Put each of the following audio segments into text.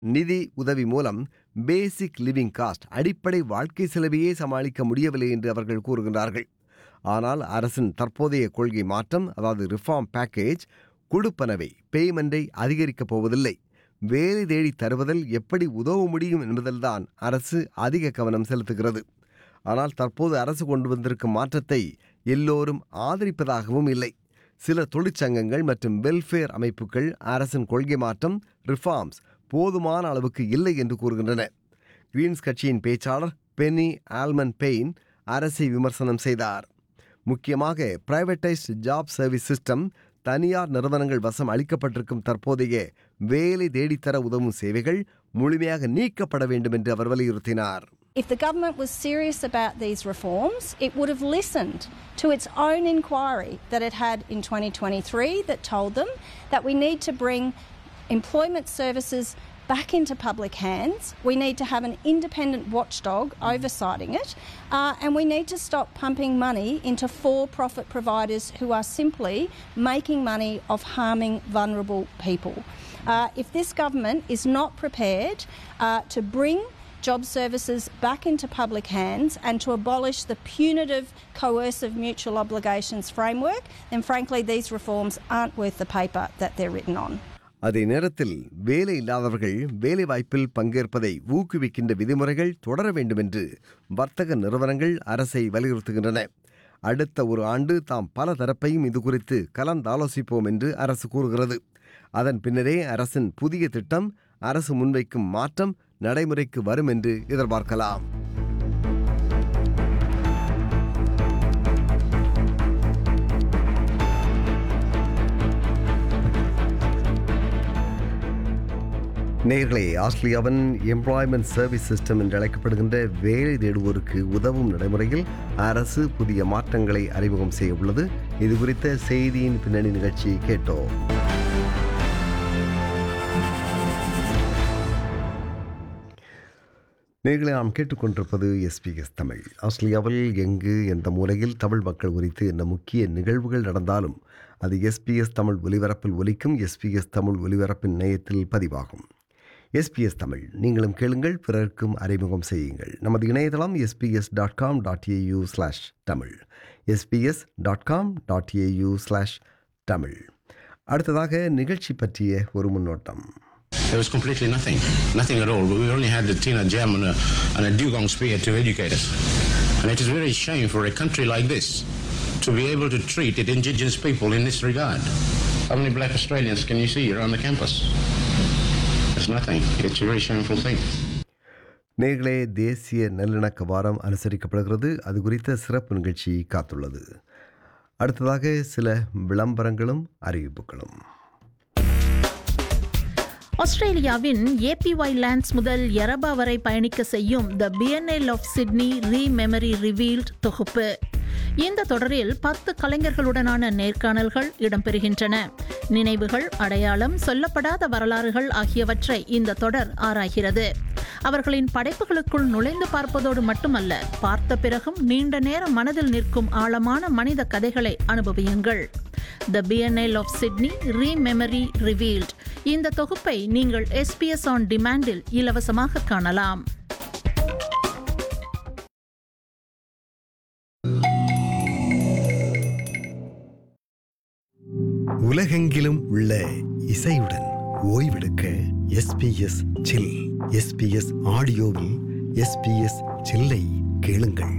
நிதி உதவி மூலம் பேசிக் லிவிங் காஸ்ட் அடிப்படை வாழ்க்கை செலவையே சமாளிக்க முடியவில்லை என்று அவர்கள் கூறுகின்றார்கள் ஆனால் அரசின் தற்போதைய கொள்கை மாற்றம் அதாவது ரிஃபார்ம் பேக்கேஜ் கொடுப்பனவை பேமெண்டை அதிகரிக்கப் போவதில்லை வேலை தேடி தருவதில் எப்படி உதவ முடியும் என்பதில்தான் அரசு அதிக கவனம் செலுத்துகிறது ஆனால் தற்போது அரசு கொண்டு வந்திருக்கும் மாற்றத்தை எல்லோரும் ஆதரிப்பதாகவும் இல்லை சில தொழிற்சங்கங்கள் மற்றும் வெல்ஃபேர் அமைப்புகள் அரசின் கொள்கை மாற்றம் ரிஃபார்ம்ஸ் போதுமான அளவுக்கு இல்லை என்று கூறுகின்றன கிரீன்ஸ் கட்சியின் பேச்சாளர் பெனி ஆல்மன் பெயின் அரசை விமர்சனம் செய்தார் முக்கியமாக பிரைவேட்டைஸ்ட் ஜாப் சர்வீஸ் சிஸ்டம் தனியார் நிறுவனங்கள் வசம் அளிக்கப்பட்டிருக்கும் தற்போதைய வேலை தேடித்தர உதவும் சேவைகள் முழுமையாக நீக்கப்பட வேண்டும் என்று அவர் வலியுறுத்தினார் If the government was serious about these reforms, it would have listened to its own inquiry that it had in 2023 that told them that we need to bring employment services back into public hands. We need to have an independent watchdog oversighting it, uh, and we need to stop pumping money into for profit providers who are simply making money off harming vulnerable people. Uh, if this government is not prepared uh, to bring job services back into public hands and to abolish the punitive, coercive mutual obligations framework, then frankly, these reforms aren't worth the paper that they're written on. அதே நேரத்தில் வேலை இல்லாதவர்கள் வேலை வாய்ப்பில் பங்கேற்பதை ஊக்குவிக்கின்ற விதிமுறைகள் தொடர வேண்டும் என்று வர்த்தக நிறுவனங்கள் அரசை வலியுறுத்துகின்றன அடுத்த ஒரு ஆண்டு தாம் பல தரப்பையும் இது குறித்து கலந்தாலோசிப்போம் என்று அரசு கூறுகிறது அதன் பின்னரே அரசின் புதிய திட்டம் அரசு முன்வைக்கும் மாற்றம் நடைமுறைக்கு வரும் என்று எதிர்பார்க்கலாம் நேர்களே ஆஸ்திரேலியாவின் எம்ப்ளாய்மெண்ட் சர்வீஸ் சிஸ்டம் என்று அழைக்கப்படுகின்ற வேலை தேடுவோருக்கு உதவும் நடைமுறையில் அரசு புதிய மாற்றங்களை அறிமுகம் செய்ய உள்ளது இது குறித்த செய்தியின் பின்னணி நிகழ்ச்சியை கேட்டோம் நேர்களை நாம் கேட்டுக்கொண்டிருப்பது எஸ்பிஎஸ் தமிழ் ஆஸ்திரேலியாவில் எங்கு எந்த மூலையில் தமிழ் மக்கள் குறித்து என்ன முக்கிய நிகழ்வுகள் நடந்தாலும் அது எஸ்பிஎஸ் தமிழ் ஒலிபரப்பில் ஒலிக்கும் எஸ்பிஎஸ் தமிழ் ஒலிபரப்பின் நேயத்தில் பதிவாகும் எஸ்பிஎஸ் தமிழ் நீங்களும் கேளுங்கள் பிறருக்கும் அறிமுகம் செய்யுங்கள் நமது இணையதளம் SBS dot com dot AU slash Tamil SBS dot com dot AU slash Tamil அடுத்ததாக நிகழ்ச்சி பற்றிய ஒரு முன்னோட்டம் There was completely nothing, nothing at all. We only had the Tina Jam and a, and a dugong spear to educate us. And it is very shame for a country like this to be able to treat its indigenous people in this regard. How many black Australians can you see around the campus? There's nothing. It's a very shameful thing. நேர்களே தேசிய நல்லிணக்க வாரம் அனுசரிக்கப்படுகிறது அது குறித்த சிறப்பு நிகழ்ச்சி காத்துள்ளது அடுத்ததாக சில விளம்பரங்களும் அறிவிப்புகளும் ஆஸ்திரேலியாவின் ஏபிஒய் லேண்ட்ஸ் முதல் யரபா வரை பயணிக்க செய்யும் the BNL of Sydney re memory revealed தொகுப்பு இந்த தொடரில் பத்து கலைஞர்களுடனான நேர்காணல்கள் இடம்பெறுகின்றன நினைவுகள் அடையாளம் சொல்லப்படாத வரலாறுகள் ஆகியவற்றை இந்த தொடர் ஆராய்கிறது அவர்களின் படைப்புகளுக்குள் நுழைந்து பார்ப்பதோடு மட்டுமல்ல பார்த்த பிறகும் நீண்ட நேரம் மனதில் நிற்கும் ஆழமான மனித கதைகளை அனுபவியுங்கள் the BNL of Sydney re memory revealed இந்த தொகுப்பை நீங்கள் எஸ்பிஎஸ் ஆன் டிமாண்டில் இலவசமாக காணலாம் உலகெங்கிலும் உள்ள இசையுடன் ஓய்வெடுக்க எஸ்பிஎஸ் சில் எஸ்பிஎஸ் ஆடியோவில் எஸ்பிஎஸ் சில்லை கேளுங்கள்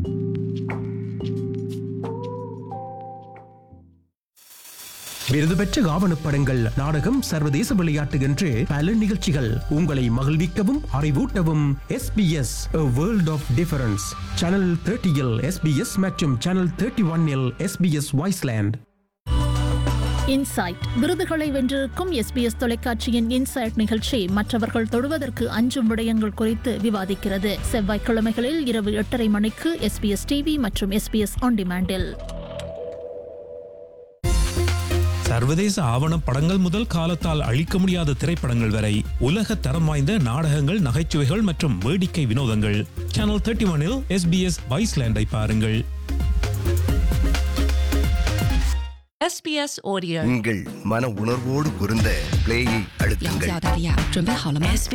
விருது பெற்ற ஆவணப்படங்கள் நாடகம் சர்வதேச விளையாட்டு என்று பல நிகழ்ச்சிகள் உங்களை மகிழ்விக்கவும் அறிவூட்டவும் SBS world of difference channel தேர்ட்டியில் எஸ்பிஎஸ் மற்றும் சேனல் தேர்ட்டி ஒன்னில் எஸ்பிஎஸ் வாய்ஸ்லேண்ட் இன்சைட் விருதுகளை வென்றிருக்கும் எஸ்பிஎஸ் தொலைக்காட்சியின் இன்சைட் நிகழ்ச்சி மற்றவர்கள் தொடுவதற்கு அஞ்சும் விடயங்கள் குறித்து விவாதிக்கிறது செவ்வாய்க்கிழமைகளில் இரவு எட்டரை மணிக்கு எஸ்பிஎஸ் டிவி மற்றும் எஸ்பிஎஸ் ஆன் டிமாண்டில் சர்வதேச ஆவணப் படங்கள் முதல் காலத்தால் அழிக்க முடியாத திரைப்படங்கள் வரை உலக தரம் வாய்ந்த நாடகங்கள் நகைச்சுவைகள் மற்றும் வேடிக்கை வினோதங்கள் சேனல் தேர்ட்டி ஒனில் எஸ்பிஎஸ் வைஸ்லேண்டை பாருங்கள் SBS Audio。 உங்கள் மன உணர்வோடு பொருந்த பிளேயை 杨 அழுத்துங்கள் 加澳大利亚准备好了吗？